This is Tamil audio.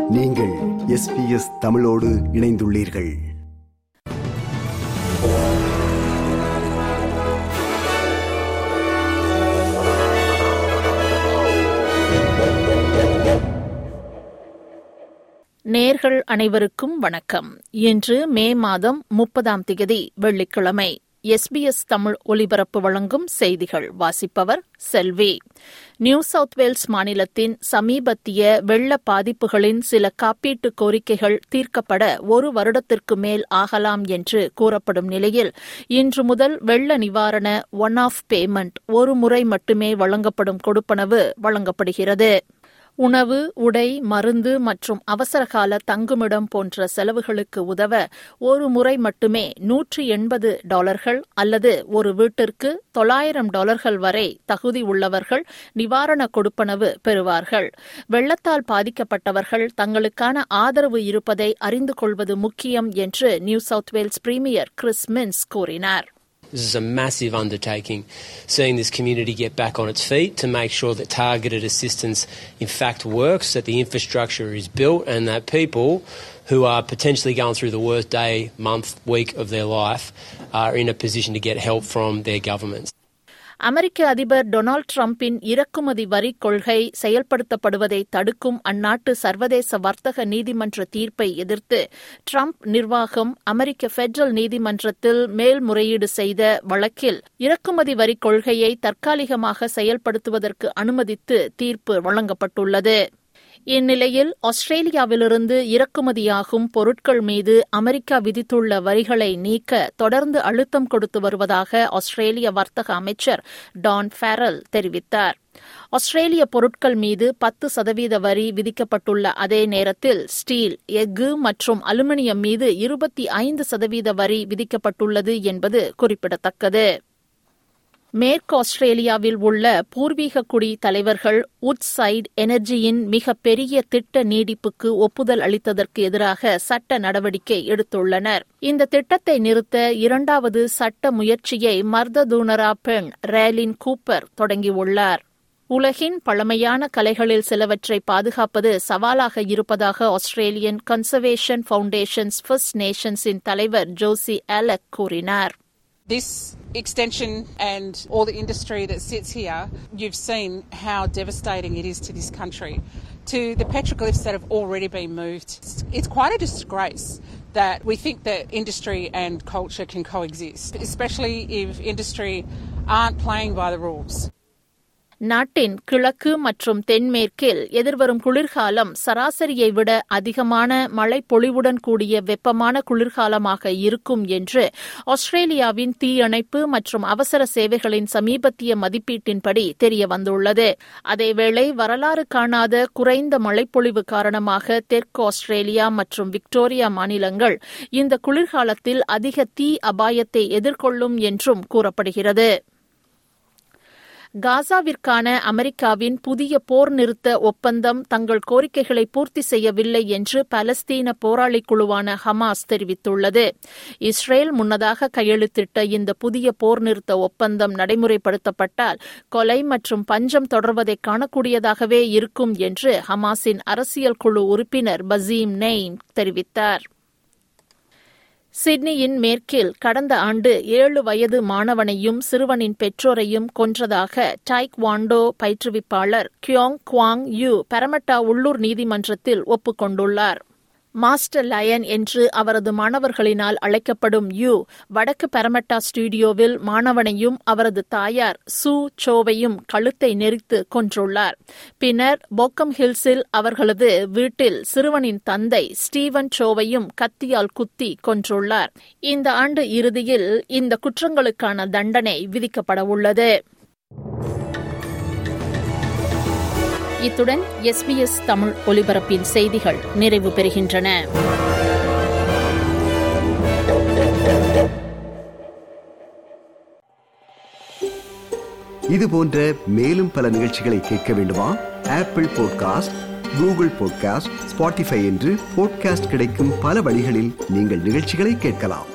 நீங்கள் எஸ்பிஎஸ் தமிழோடு இணைந்துள்ளீர்கள் நேர்கள் அனைவருக்கும் வணக்கம் இன்று மே மாதம் முப்பதாம் திகதி வெள்ளிக்கிழமை எஸ்பிஎஸ் தமிழ் ஒலிபரப்பு வழங்கும் செய்திகள் வாசிப்பவர் செல்வி நியூ சவுத் வேல்ஸ் மாநிலத்தின் சமீபத்திய வெள்ள பாதிப்புகளின் சில காப்பீட்டு கோரிக்கைகள் தீர்க்கப்பட ஒரு வருடத்திற்கு மேல் ஆகலாம் என்று கூறப்படும் நிலையில் இன்று முதல் வெள்ள நிவாரண ஒன் ஆஃப் பேமெண்ட் ஒரு முறை மட்டுமே வழங்கப்படும் கொடுப்பனவு வழங்கப்படுகிறது உணவு உடை மருந்து மற்றும் அவசரகால தங்குமிடம் போன்ற செலவுகளுக்கு உதவ ஒரு முறை மட்டுமே நூற்றி எண்பது டாலர்கள் அல்லது ஒரு வீட்டிற்கு தொள்ளாயிரம் டாலர்கள் வரை தகுதி உள்ளவர்கள் நிவாரண கொடுப்பனவு பெறுவார்கள் வெள்ளத்தால் பாதிக்கப்பட்டவர்கள் தங்களுக்கான ஆதரவு இருப்பதை அறிந்து கொள்வது முக்கியம் என்று New South Wales premier Chris Minns கூறினார் This is a massive undertaking, seeing this community get back on its feet to make sure that targeted assistance in fact works, that the infrastructure is built, and that people who are potentially going through the worst day, month, week of their life are in a position to get help from their governments. அமெரிக்க அதிபர் டொனால்டு டிரம்பின் இறக்குமதி வரி கொள்கை செயல்படுத்தப்படுவதை தடுக்கும் அந்நாட்டு சர்வதேச வர்த்தக நீதிமன்ற தீர்ப்பை எதிர்த்து டிரம்ப் நிர்வாகம் அமெரிக்க பெடரல் நீதிமன்றத்தில் மேல்முறையீடு செய்த வழக்கில் இறக்குமதி வரி கொள்கையை தற்காலிகமாக செயல்படுத்துவதற்கு அனுமதித்து தீர்ப்பு வழங்கப்பட்டுள்ளது இந்நிலையில் ஆஸ்திரேலியாவிலிருந்து இறக்குமதியாகும் பொருட்கள் மீது அமெரிக்கா விதித்துள்ள வரிகளை நீக்க தொடர்ந்து அழுத்தம் கொடுத்து வருவதாக ஆஸ்திரேலிய வர்த்தக அமைச்சர் டான் ஃபேரல் தெரிவித்தார் ஆஸ்திரேலிய பொருட்கள் மீது பத்து சதவீத வரி விதிக்கப்பட்டுள்ள அதே நேரத்தில் ஸ்டீல் எஃகு மற்றும் அலுமினியம் மீது இருபத்தி ஐந்து சதவீத வரி விதிக்கப்பட்டுள்ளது என்பது குறிப்பிடத்தக்கது மேற்கு ஆஸ்திரேலியாவில் உள்ள பூர்வீக குடி தலைவர்கள் உட்சைட் எனர்ஜியின் மிக பெரிய திட்ட நீடிப்புக்கு ஒப்புதல் அளித்ததற்கு எதிராக சட்ட நடவடிக்கை எடுத்துள்ளனர் இந்த திட்டத்தை நிறுத்த இரண்டாவது சட்ட முயற்சியை மர்ததூனரா பெண் ரேலின் கூப்பர் தொடங்கியுள்ளார் உலகின் பழமையான கலைகளில் சிலவற்றை பாதுகாப்பது சவாலாக இருப்பதாக ஆஸ்திரேலியன் கன்சர்வேஷன் ஃபவுண்டேஷன்ஸ் ஃபர்ஸ்ட் நேஷன்ஸின் தலைவர் ஜோசி அலக் கூறினார் This extension and all the industry that sits here, you've seen how devastating it is to this country. To the petroglyphs that have already been moved, it's quite a disgrace that we think that industry and culture can coexist, especially if industry aren't playing by the rules. நாட்டின் கிழக்கு மற்றும் தென்மேற்கில் எதிர்வரும் குளிர்காலம் சராசரியை விட அதிகமான மழை பொழிவுடன் கூடிய வெப்பமான குளிர்காலமாக இருக்கும் என்று ஆஸ்திரேலியாவின் தீயணைப்பு மற்றும் அவசர சேவைகளின் சமீபத்திய மதிப்பீட்டின்படி தெரியவந்துள்ளது அதேவேளை வரலாறு காணாத குறைந்த மழைப்பொழிவு காரணமாக தெற்கு ஆஸ்திரேலியா மற்றும் விக்டோரியா மாநிலங்கள் இந்த குளிர்காலத்தில் அதிக தீ அபாயத்தை எதிர்கொள்ளும் என்றும் கூறப்படுகிறது காசாவிற்கான அமெரிக்காவின் புதிய போர் நிறுத்த ஒப்பந்தம் தங்கள் கோரிக்கைகளை பூர்த்தி செய்யவில்லை என்று பலஸ்தீன போராளி குழுவான ஹமாஸ் தெரிவித்துள்ளது இஸ்ரேல் முன்னதாக கையெழுத்திட்ட இந்த புதிய போர் நிறுத்த ஒப்பந்தம் நடைமுறைப்படுத்தப்பட்டால் கொலை மற்றும் பஞ்சம் தொடர்வதை காணக்கூடியதாகவே இருக்கும் என்று ஹமாஸின் அரசியல் குழு உறுப்பினர் பசீம் நெயின் தெரிவித்தார் சிட்னியின் மேற்கில் கடந்த ஆண்டு ஏழு வயது மாணவனையும் சிறுவனின் பெற்றோரையும் கொன்றதாக டைக் வாண்டோ பயிற்றுவிப்பாளர் கியோங் குவாங் யூ பரமட்டா உள்ளூர் நீதிமன்றத்தில் ஒப்புக்கொண்டுள்ளார் மாஸ்டர் லயன் என்று அவரது மாணவர்களினால் அழைக்கப்படும் யூ வடக்கு பரமட்டா ஸ்டுடியோவில் மாணவனையும் அவரது தாயார் சூ சோவையும் கழுத்தை நெறித்து கொன்றுள்ளார் பின்னர் போக்கம் ஹில்ஸில் அவர்களது வீட்டில் சிறுவனின் தந்தை ஸ்டீவன் சோவையும் கத்தியால் குத்தி கொன்றுள்ளார் இந்த ஆண்டு இறுதியில் இந்த குற்றங்களுக்கான தண்டனை விதிக்கப்படவுள்ளது இத்துடன் எஸ்பிஎஸ் தமிழ் ஒலிபரப்பின் செய்திகள் நிறைவு பெறுகின்றன இது போன்ற மேலும் பல நிகழ்ச்சிகளை கேட்க வேண்டுமா Apple podcast Google podcast Spotify என்று பாட்காஸ்ட் கிடைக்கும் பல வழிகளில் நீங்கள் நிகழ்ச்சிகளை கேட்கலாம்